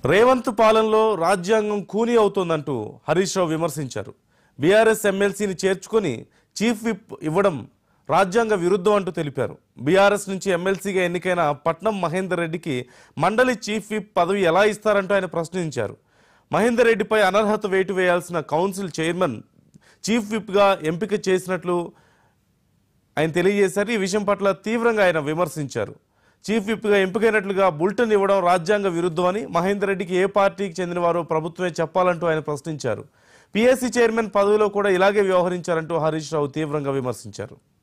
రేవంత్ పాలనలో రాజ్యాంగం కూని అవుతోందంటూ హరీష్ రావు విమర్శించారు బీఆర్ఎస్ ఎమ్మెల్సీని చేర్చుకొని చీఫ్ విప్ ఇవ్వడం రాజ్యాంగ విరుద్ధం అంటూ తెలిపారు బీఆర్ఎస్ నుంచి ఎమ్మెల్సీగా ఎన్నికైన పట్నం మహేందర్ రెడ్డికి మండలి చీఫ్ విప్ పదవి ఎలా ఇస్తారంటూ ఆయన ప్రశ్నించారు మహేందర్ రెడ్డిపై అనర్హత వేటు వేయాల్సిన కౌన్సిల్ చైర్మన్ చీఫ్ విప్గా ఎంపిక చేసినట్లు ఆయన తెలియజేశారు ఈ విషయం పట్ల తీవ్రంగా ఆయన విమర్శించారు చీఫ్ విప్గా ఎంపికైనట్లుగా బులెటిన్ ఇవ్వడం రాజ్యాంగ విరుద్ధమని మహేందర్ రెడ్డికి ఏ పార్టీకి చెందినవారో ప్రభుత్వమే చెప్పాలంటూ ఆయన ప్రశ్నించారు పీఎస్సీ చైర్మన్ పదవిలో కూడా ఇలాగే వ్యవహరించారంటూ హరీష్ రావు తీవ్రంగా విమర్శించారు